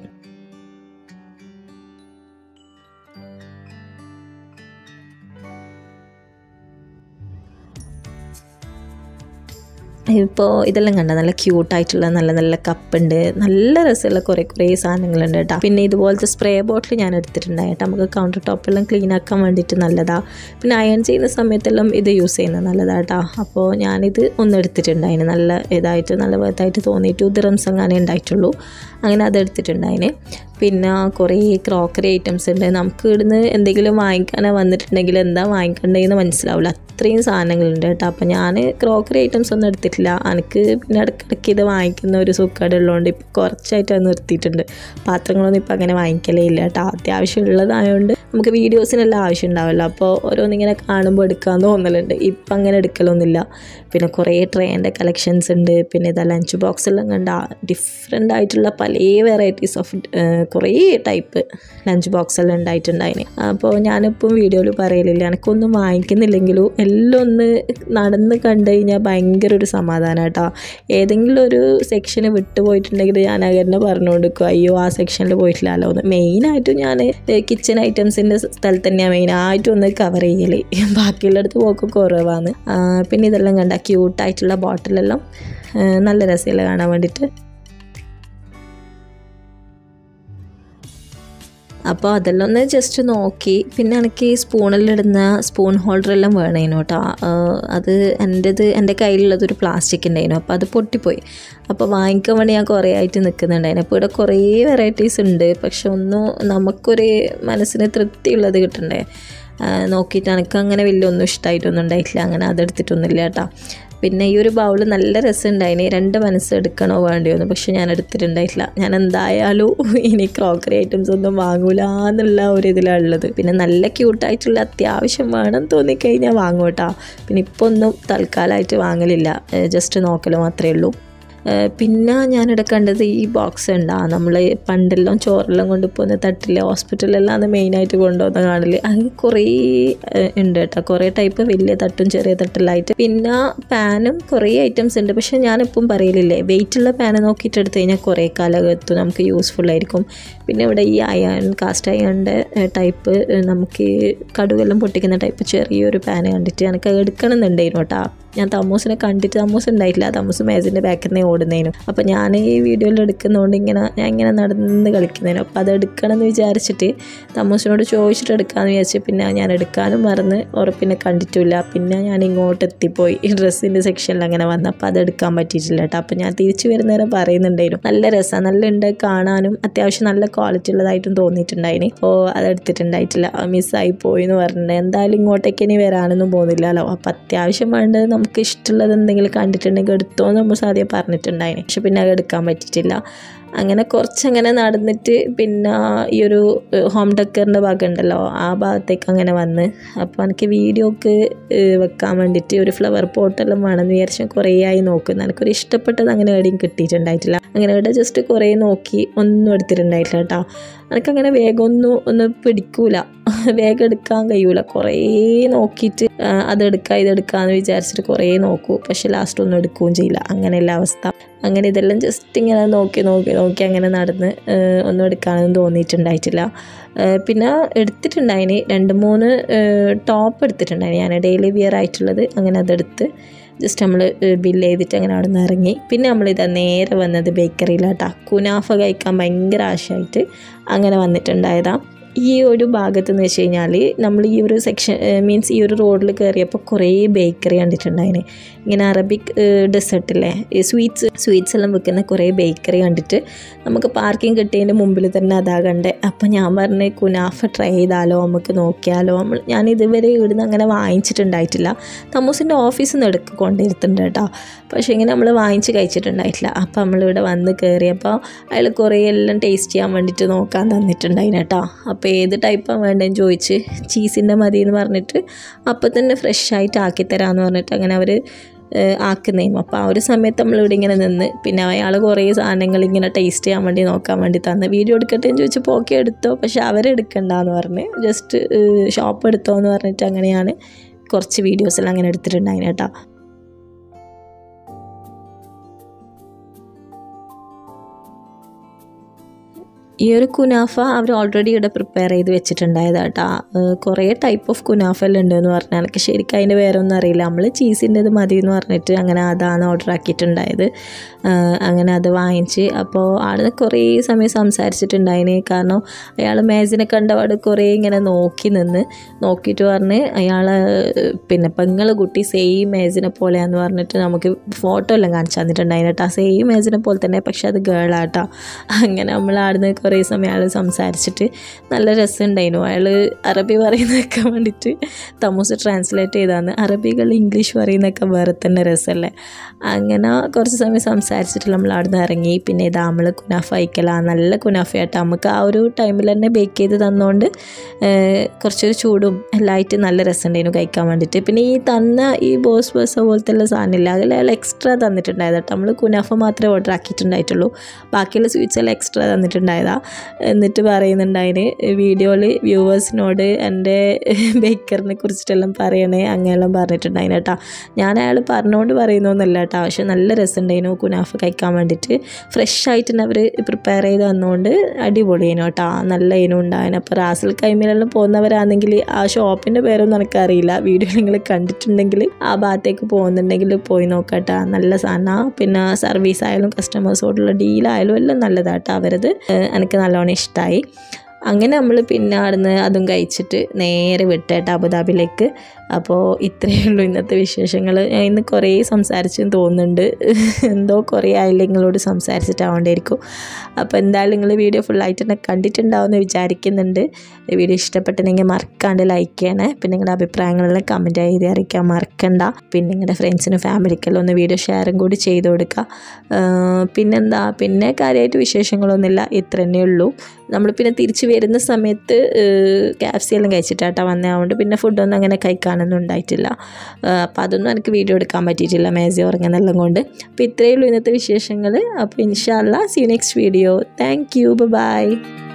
ഇപ്പോൾ ഇതെല്ലാം കണ്ട നല്ല ക്യൂട്ടായിട്ടുള്ള നല്ല നല്ല കപ്പുണ്ട് നല്ല രസമുള്ള കുറേ കുറേ സാധനങ്ങളുണ്ട് കേട്ടോ പിന്നെ ഇതുപോലത്തെ സ്പ്രേ ബോട്ടിൽ ഞാൻ എടുത്തിട്ടുണ്ടായി കേട്ടോ നമുക്ക് കൗണ്ടർ ടോപ്പെല്ലാം ക്ലീൻ ആക്കാൻ വേണ്ടിയിട്ട് നല്ലതാണ് പിന്നെ അയൺ ചെയ്യുന്ന സമയത്തെല്ലാം ഇത് യൂസ് ചെയ്യുന്നത് നല്ലതാണ് കേട്ടോ അപ്പോൾ ഞാനിത് ഒന്ന് എടുത്തിട്ടുണ്ടായിന് നല്ല ഇതായിട്ട് നല്ല ഇതായിട്ട് തോന്നിയിട്ട് ഉദിറംസ് അങ്ങനെ ഉണ്ടായിട്ടുള്ളൂ അങ്ങനെ അത് എടുത്തിട്ടുണ്ടായിന് പിന്നെ കുറേ ക്രോക്കറി ഐറ്റംസ് ഉണ്ട് നമുക്ക് ഇവിടുന്ന് എന്തെങ്കിലും വാങ്ങിക്കാനോ വന്നിട്ടുണ്ടെങ്കിൽ എന്താ വാങ്ങിക്കണ്ടേന്ന് മനസ്സിലാവില്ല അത്രയും സാധനങ്ങളുണ്ട് കേട്ടോ അപ്പം ഞാൻ ക്രോക്കറി ഐറ്റംസ് ഒന്നും എടുത്തിട്ടില്ല എനിക്ക് പിന്നെ ഇടയ്ക്കിടയ്ക്ക് ഇത് വാങ്ങിക്കുന്ന ഒരു സുഖം ഉള്ളതുകൊണ്ട് ഇപ്പോൾ കുറച്ചായിട്ട് അത് നിർത്തിയിട്ടുണ്ട് പാത്രങ്ങളൊന്നും ഇപ്പം അങ്ങനെ വാങ്ങിക്കലേ ഇല്ല കേട്ടോ അത്യാവശ്യം ഉള്ളതായതുകൊണ്ട് നമുക്ക് വീഡിയോസിനെല്ലാം ആവശ്യം ഉണ്ടാവില്ല അപ്പോൾ ഓരോന്നിങ്ങനെ കാണുമ്പോൾ എടുക്കാൻ തോന്നലുണ്ട് ഇപ്പം അങ്ങനെ എടുക്കലൊന്നുമില്ല പിന്നെ കുറേ ട്രെയിൻ്റെ കളക്ഷൻസ് ഉണ്ട് പിന്നെ ഇതാ ലഞ്ച് ബോക്സ് എല്ലാം കണ്ട ഡിഫറെൻ്റ് ആയിട്ടുള്ള പല വെറൈറ്റീസ് ഓഫ് കുറേ ടൈപ്പ് ലഞ്ച് ബോക്സ് എല്ലാം ഉണ്ടായിട്ടുണ്ടായിന് അപ്പോൾ ഞാനിപ്പം വീഡിയോയിൽ പറയലില്ല എനിക്കൊന്നും വാങ്ങിക്കുന്നില്ലെങ്കിലും എല്ലാം ഒന്ന് നടന്ന് കണ്ടു കഴിഞ്ഞാൽ ഭയങ്കര ഒരു സമാധാനം കേട്ടോ ഏതെങ്കിലും ഒരു സെക്ഷന് വിട്ടുപോയിട്ടുണ്ടെങ്കിൽ ഞാൻ അങ്ങനെ പറഞ്ഞു കൊടുക്കും അയ്യോ ആ സെക്ഷനിൽ പോയിട്ടില്ലല്ലോ എന്ന് മെയിനായിട്ടും ഞാൻ കിച്ചൺ ഐറ്റംസിൻ്റെ സ്ഥലത്ത് തന്നെയാണ് മെയിനായിട്ടും ഒന്ന് കവർ ചെയ്യൽ ബാക്കിയുള്ളിടത്ത് പോക്ക് കുറവാണ് ആ, പിന്നെ ഇതെല്ലാം കണ്ട ക്യൂട്ടായിട്ടുള്ള ബോട്ടിലെല്ലാം നല്ല രസമില്ല കാണാൻ വേണ്ടിയിട്ട് അപ്പോൾ അതെല്ലാം ഒന്ന് ജസ്റ്റ് നോക്കി പിന്നെ എനിക്ക് ഈ സ്പൂണിലിടുന്ന സ്പൂൺ ഹോൾഡറെല്ലാം വേണേനു കേട്ടോ അത് എൻ്റെത് എൻ്റെ കയ്യിലുള്ളത് ഒരു പ്ലാസ്റ്റിക് ഉണ്ടായിരുന്നു അപ്പോൾ അത് പൊട്ടിപ്പോയി അപ്പോൾ വാങ്ങിക്കാൻ വേണ്ടി ഞാൻ കുറേ ആയിട്ട് നിൽക്കുന്നുണ്ടായിരുന്നു അപ്പോൾ ഇവിടെ കുറേ വെറൈറ്റീസ് ഉണ്ട് പക്ഷെ ഒന്നും നമുക്കൊരു മനസ്സിന് തൃപ്തിയുള്ളത് കിട്ടണ്ടേ ആ, നോക്കിയിട്ട് എനിക്ക് അങ്ങനെ വലിയ ഒന്നും ഇഷ്ടമായിട്ടൊന്നും ഉണ്ടായിട്ടില്ല അങ്ങനെ അതെടുത്തിട്ടൊന്നുമില്ല കേട്ടോ പിന്നെ ഈ ഒരു ബൗൾ നല്ല രസമുണ്ടായിന് രണ്ട് മനസ്സ് എടുക്കണോ വേണ്ടിയോ എന്ന് പക്ഷെ ഞാൻ എടുത്തിട്ടുണ്ടായിട്ടില്ല ഞാൻ എന്തായാലും ഇനി ക്രോക്കറി ഐറ്റംസ് ഒന്നും വാങ്ങൂല എന്നുള്ള ഒരു ഇതിലാണ് ഉള്ളത് പിന്നെ നല്ല ക്യൂട്ടായിട്ടുള്ള അത്യാവശ്യം വേണം തോന്നിക്കഴിഞ്ഞാൽ വാങ്ങും കേട്ടോ പിന്നെ ഇപ്പോൾ ഒന്നും തൽക്കാലമായിട്ട് വാങ്ങലില്ല ജസ്റ്റ് നോക്കൽ മാത്രമേ ഉള്ളൂ ഏഹ് പിന്നെ ഞാനിവിടെ കണ്ടത് ഈ ബോക്സ് ഉണ്ടാ നമ്മൾ പണ്ടെല്ലാം ചോറെല്ലാം കൊണ്ട് പോകുന്ന തട്ടില് ഹോസ്പിറ്റലിലെല്ലാം അത് മെയിനായിട്ട് കൊണ്ടുപോകുന്ന കാണില് അത് കുറേ ഏഹ് ഉണ്ട് കേട്ടോ കുറേ ടൈപ്പ് വലിയ തട്ടും ചെറിയ തട്ടിലായിട്ട് പിന്നെ പാനും കുറേ ഐറ്റംസ് ഉണ്ട് പക്ഷെ ഞാനിപ്പം പറയലില്ലേ വെയിറ്റുള്ള പാന് നോക്കിയിട്ട് എടുത്തു കഴിഞ്ഞാൽ കുറേ കാലം എത്തും നമുക്ക് യൂസ്ഫുൾ ആയിരിക്കും പിന്നെ ഇവിടെ ഈ അയൺ കാസ്റ്റ് അയണിൻ്റെ ടൈപ്പ് നമുക്ക് ഈ കടുകെല്ലാം പൊട്ടിക്കുന്ന ടൈപ്പ് ചെറിയൊരു പാന് കണ്ടിട്ട് എനിക്ക് അത് എടുക്കണം എന്നുണ്ടായിരുന്നു കേട്ടോ ഞാൻ തമ്മൂസിനെ കണ്ടിട്ട് തമ്മൂസ് ഉണ്ടായിട്ടില്ല തമ്മൂസ് മേസിൻ്റെ ബാക്കിൽ നിന്ന് ഓടുന്നതിനും അപ്പോൾ ഞാൻ ഈ വീഡിയോയിൽ എടുക്കുന്നതുകൊണ്ട് ഇങ്ങനെ ഞാൻ ഇങ്ങനെ നടന്ന് കളിക്കുന്നതിനും അപ്പോൾ അത് എടുക്കണം എന്ന് വിചാരിച്ചിട്ട് തമ്മൂസിനോട് ചോദിച്ചിട്ട് എടുക്കാമെന്ന് വിചാരിച്ചു പിന്നെ ഞാൻ എടുക്കാനും മറന്ന് ഉറപ്പിനെ കണ്ടിട്ടില്ല പിന്നെ ഞാൻ ഇങ്ങോട്ട് എത്തിപ്പോയി ഈ ഡ്രസ്സിൻ്റെ സെക്ഷനിൽ അങ്ങനെ വന്നപ്പോൾ അത് എടുക്കാൻ പറ്റിയിട്ടില്ല കേട്ടോ അപ്പോൾ ഞാൻ തിരിച്ചു വരുന്നേരം പറയുന്നുണ്ടായിരുന്നു നല്ല രസമാണ് നല്ല ഉണ്ട് കാണാനും അത്യാവശ്യം നല്ല ക്വാളിറ്റി ഉള്ളതായിട്ടും തോന്നിയിട്ടുണ്ടായിന് അപ്പോൾ അത് എടുത്തിട്ടുണ്ടായിട്ടില്ല മിസ്സായി പോയി എന്ന് പറഞ്ഞിട്ടുണ്ട് എന്തായാലും ഇങ്ങോട്ടേക്ക് ഇനി വരാനൊന്നും പോകുന്നില്ലല്ലോ അപ്പോൾ അത്യാവശ്യം വേണ്ടത് നമുക്ക് ഇഷ്ടമുള്ളത് എന്തെങ്കിലും കണ്ടിട്ടുണ്ടെങ്കിൽ എടുത്തോ എന്ന് നമ്മൾ സാധ്യത പറഞ്ഞിട്ടുണ്ടായിന് പക്ഷെ പിന്നെ അത് എടുക്കാൻ പറ്റിയിട്ടില്ല അങ്ങനെ കുറച്ചങ്ങനെ നടന്നിട്ട് പിന്നെ ഈ ഒരു ഹോം ഡെക്കറിൻ്റെ ഭാഗം ഉണ്ടല്ലോ ആ ഭാഗത്തേക്ക് അങ്ങനെ വന്ന് അപ്പോൾ എനിക്ക് വീഡിയോക്ക് വെക്കാൻ വേണ്ടിയിട്ട് ഒരു ഫ്ലവർ പോട്ടെല്ലാം വേണമെന്ന് വിചാരിച്ചു കുറേ ആയി നോക്കുന്നു എനിക്കൊരു ഇഷ്ടപ്പെട്ടത് അങ്ങനെ എവിടെയും കിട്ടിയിട്ടുണ്ടായിട്ടില്ല അങ്ങനെ ഇവിടെ ജസ്റ്റ് കുറേ നോക്കി ഒന്നും എടുത്തിട്ടുണ്ടായിട്ടില്ല കേട്ടോ എനിക്കങ്ങനെ വേഗം ഒന്നും ഒന്ന് പിടിക്കൂല വേഗം എടുക്കാൻ കഴിയൂല കുറേ നോക്കിയിട്ട് ആ, അതെടുക്കാം ഇതെടുക്കാമെന്ന് വിചാരിച്ചിട്ട് കുറേ നോക്കൂ പക്ഷെ ലാസ്റ്റ് ഒന്നും എടുക്കുകയും ചെയ്യില്ല അങ്ങനെയല്ല അവസ്ഥ അങ്ങനെ ഇതെല്ലാം ജസ്റ്റ് ഇങ്ങനെ നോക്കി നോക്കി നോക്കി അങ്ങനെ നടന്ന് ആ, ഒന്നും എടുക്കാനൊന്നും തോന്നിയിട്ടുണ്ടായിട്ടില്ല ആ, പിന്നെ എടുത്തിട്ടുണ്ടായിന് രണ്ട് മൂന്ന് ടോപ്പ് എടുത്തിട്ടുണ്ടായിന് ഞാൻ ഡെയിലി വിയർ ആയിട്ടുള്ളത് അങ്ങനെ അതെടുത്ത് ജസ്റ്റ് നമ്മൾ ബില്ല് ചെയ്തിട്ട് അങ്ങനെ അവിടെ നിന്ന് ഇറങ്ങി പിന്നെ നമ്മളിതാ നേരെ വന്നത് ബേക്കറിയിലാട്ടാ കുനാഫ കഴിക്കാൻ ഭയങ്കര ആശയമായിട്ട് അങ്ങനെ വന്നിട്ടുണ്ടായതാണ് ഈ ഒരു ഭാഗത്ത് എന്ന് വെച്ച് കഴിഞ്ഞാൽ നമ്മൾ ഈ ഒരു സെക്ഷൻ മീൻസ് ഈ ഒരു റോഡിൽ കയറിയപ്പോൾ കുറേ ബേക്കറി കണ്ടിട്ടുണ്ടായിന് ഇങ്ങനെ അറബിക് ഡെസേർട്ടില്ലേ ഈ സ്വീറ്റ്സ് സ്വീറ്റ്സ് എല്ലാം വെക്കുന്ന കുറേ ബേക്കറി കണ്ടിട്ട് നമുക്ക് പാർക്കിംഗ് കിട്ടിയതിൻ്റെ മുമ്പിൽ തന്നെ അതാ കണ്ടേ അപ്പം ഞാൻ പറഞ്ഞ് കുനാഫ ട്രൈ ചെയ്താലോ നമുക്ക് നോക്കിയാലോ നമ്മൾ ഞാൻ ഇതുവരെ ഇവിടുന്ന് അങ്ങനെ വാങ്ങിച്ചിട്ടുണ്ടായിട്ടില്ല തമ്മൂസിൻ്റെ ഓഫീസിൽ നിന്ന് എടുക്ക കൊണ്ടിരുത്തുന്നുണ്ട് കേട്ടോ പക്ഷേ ഇങ്ങനെ നമ്മൾ വാങ്ങിച്ച് കഴിച്ചിട്ടുണ്ടായിട്ടില്ല അപ്പം നമ്മളിവിടെ വന്ന് കയറിയപ്പോൾ അയാൾ കുറേ എല്ലാം ടേസ്റ്റ് ചെയ്യാൻ വേണ്ടിയിട്ട് നോക്കാൻ തന്നിട്ടുണ്ടായിന് കേട്ടോ അപ്പോൾ ഏത് ടൈപ്പാണ് വേണ്ടതെന്ന് ചോദിച്ച് ചീസിൻ്റെ മതി എന്ന് പറഞ്ഞിട്ട് അപ്പം തന്നെ ഫ്രഷ് ആയിട്ട് ആക്കി തരാമെന്ന് പറഞ്ഞിട്ട് അങ്ങനെ അവർ ആക്കുന്നേയും അപ്പോൾ ആ ഒരു സമയത്ത് നമ്മളിവിടെ ഇങ്ങനെ നിന്ന് പിന്നെ അയാൾ കുറേ സാധനങ്ങൾ ഇങ്ങനെ ടേസ്റ്റ് ചെയ്യാൻ വേണ്ടി നോക്കാൻ വേണ്ടി തന്ന് വീഡിയോ എടുക്കട്ടെ എന്ന് ചോദിച്ചപ്പോൾ ഓക്കെ എടുത്തോ പക്ഷെ അവരെടുക്കണ്ടെന്ന് പറഞ്ഞ് ജസ്റ്റ് ഷോപ്പ് എടുത്തോ എന്ന് പറഞ്ഞിട്ട് അങ്ങനെയാണ് കുറച്ച് വീഡിയോസെല്ലാം അങ്ങനെ എടുത്തിട്ടുണ്ടായിന് കേട്ടോ ഈ ഒരു കുനാഫ അവർ ഓൾറെഡി ഇവിടെ പ്രിപ്പയർ ചെയ്ത് വെച്ചിട്ടുണ്ടായതാട്ടാ കുറേ ടൈപ്പ് ഓഫ് കുനാഫ എല്ലാം ഉണ്ട് എന്ന് പറഞ്ഞാൽ എനിക്ക് ശരിക്കും അതിൻ്റെ വേറെ ഒന്നും അറിയില്ല നമ്മൾ ചീസിൻ്റെത് മതി എന്ന് പറഞ്ഞിട്ട് അങ്ങനെ അതാണ് ഓർഡർ ആക്കിയിട്ടുണ്ടായത് ആ, അങ്ങനെ അത് വാങ്ങിച്ച് അപ്പോൾ ആളിന് കുറേ സമയം സംസാരിച്ചിട്ടുണ്ടായിന് കാരണം അയാൾ മേജിനെ കണ്ടപാട് കുറേ ഇങ്ങനെ നോക്കി നിന്ന് നോക്കിയിട്ട് പറഞ്ഞ് അയാൾ പിന്നെ പെങ്ങൾ കുട്ടി സെയിം മേജിനെ പോലെയാന്ന് പറഞ്ഞിട്ട് നമുക്ക് ഫോട്ടോ എല്ലാം കാണിച്ചു തന്നിട്ടുണ്ടായിന് കേട്ടോ സെയിം മേജിനെ പോലെ തന്നെ പക്ഷെ അത് ഗേളാട്ടോ അങ്ങനെ നമ്മൾ ആടുന്ന് കുറേ കുറേ സമയം അയാൾ സംസാരിച്ചിട്ട് നല്ല രസമുണ്ടായിരുന്നു അയാൾ അറബി പറയുന്നതൊക്കെ വേണ്ടിയിട്ട് തമൂസ് ട്രാൻസ്ലേറ്റ് ചെയ്താന്ന് അറബികൾ ഇംഗ്ലീഷ് പറയുന്നതൊക്കെ വേറെ തന്നെ രസമല്ലേ അങ്ങനെ കുറച്ച് സമയം സംസാരിച്ചിട്ട് നമ്മൾ അവിടെ നിന്ന് ഇറങ്ങി പിന്നെ ഇതാ നമ്മൾ കുനാഫ അയക്കല നല്ല കുനാഫയായിട്ട് നമുക്ക് ആ ഒരു ടൈമിൽ തന്നെ ബേക്ക് ചെയ്ത് തന്നുകൊണ്ട് ഏഹ്, കുറച്ചൊരു ചൂടും എല്ലായിട്ട് നല്ല രസമുണ്ടായിരുന്നു കഴിക്കാൻ വേണ്ടിയിട്ട് പിന്നെ ഈ തന്ന ഈ ബോസ് ബോസ പോലത്തെ ഉള്ള സാധനമില്ല അതിൽ അയാൾ എക്സ്ട്രാ തന്നിട്ടുണ്ടായത് കേട്ടോ നമ്മൾ കുനാഫ മാത്രമേ ഓർഡർ ആക്കിയിട്ടുണ്ടായിട്ടുള്ളൂ ബാക്കിയുള്ള സ്വീറ്റ്സ് എല്ലാം എക്സ്ട്രാ തന്നിട്ടുണ്ടായതാ എന്നിട്ട് പറയുന്നുണ്ടായിന് വീഡിയോയിൽ വ്യൂവേഴ്സിനോട് എൻ്റെ ബേക്കറിനെ കുറിച്ചിട്ടെല്ലാം പറയണേ അങ്ങനെയെല്ലാം പറഞ്ഞിട്ടുണ്ടായിന് കേട്ടോ ഞാൻ അയാൾ പറഞ്ഞുകൊണ്ട് പറയുന്നൊന്നുമല്ല കേട്ടോ പക്ഷെ നല്ല രസമുണ്ടായിരുന്നു കുനാഫ കഴിക്കാൻ വേണ്ടിയിട്ട് ഫ്രഷ് ആയിട്ട് തന്നെ അവർ പ്രിപ്പയർ ചെയ്ത് തന്നുകൊണ്ട് അടിപൊളിയേനു കേട്ടോ നല്ല ഇനം ഉണ്ടായിരുന്നു അപ്പോൾ റാസൽ കൈമിലെല്ലാം പോകുന്നവരാണെങ്കിൽ ആ ഷോപ്പിൻ്റെ പേരൊന്നും എനിക്കറിയില്ല വീഡിയോ നിങ്ങൾ കണ്ടിട്ടുണ്ടെങ്കിൽ ആ ഭാഗത്തേക്ക് പോകുന്നുണ്ടെങ്കിൽ പോയി നോക്കട്ടെ നല്ല സാധനം പിന്നെ സർവീസ് ആയാലും കസ്റ്റമേഴ്സോടുള്ള ഡീലായാലും എല്ലാം നല്ലതാട്ടോ അവരത് ഏഹ് എനിക്ക് നല്ലോണം ഇഷ്ടമായി അങ്ങനെ നമ്മൾ പിന്നെ അവിടുന്ന് അതും കഴിച്ചിട്ട് നേരെ വിട്ടേട്ടാ അബുദാബിയിലേക്ക് അപ്പോൾ ഇത്രയേ ഉള്ളൂ ഇന്നത്തെ വിശേഷങ്ങൾ ഞാൻ ഇന്ന് കുറേ സംസാരിച്ചെന്ന് തോന്നുന്നുണ്ട് എന്തോ കുറേ ആയില്ല നിങ്ങളോട് സംസാരിച്ചിട്ടാവേണ്ടിയിരിക്കും അപ്പോൾ എന്തായാലും നിങ്ങൾ വീഡിയോ ഫുള്ളായിട്ട് തന്നെ കണ്ടിട്ടുണ്ടാവുമെന്ന് വിചാരിക്കുന്നുണ്ട് വീഡിയോ ഇഷ്ടപ്പെട്ടിട്ടുണ്ടെങ്കിൽ മറക്കാണ്ട് ലൈക്ക് ചെയ്യണേ പിന്നെ നിങ്ങളുടെ അഭിപ്രായങ്ങളെല്ലാം കമൻറ്റ് ചെയ്ത് അറിയിക്കാൻ മറക്കണ്ട പിന്നെ നിങ്ങളുടെ ഫ്രണ്ട്സിനും ഫാമിലിക്കെല്ലാം ഒന്ന് വീഡിയോ ഷെയറും കൂടി ചെയ്ത് കൊടുക്കുക ആഹ് പിന്നെന്താ പിന്നെ കാര്യമായിട്ട് വിശേഷങ്ങളൊന്നുമില്ല ഇത്ര തന്നെ ഉള്ളൂ നമ്മൾ പിന്നെ തിരിച്ച് വരുന്ന സമയത്ത് ക്യാപ്സി എല്ലാം കഴിച്ചിട്ടാട്ടാ വന്നേ അതുകൊണ്ട് പിന്നെ ഫുഡൊന്നും അങ്ങനെ കഴിക്കാനൊന്നും ഉണ്ടായിട്ടില്ല അപ്പോൾ അതൊന്നും എനിക്ക് വീഡിയോ എടുക്കാൻ പറ്റിയിട്ടില്ല മേസി ഉറങ്ങുന്നെല്ലാം കൊണ്ട് അപ്പോൾ ഇത്രയേ ഉള്ളൂ ഇന്നത്തെ വിശേഷങ്ങൾ അപ്പോൾ ഇൻഷാല്ല see next video thank you by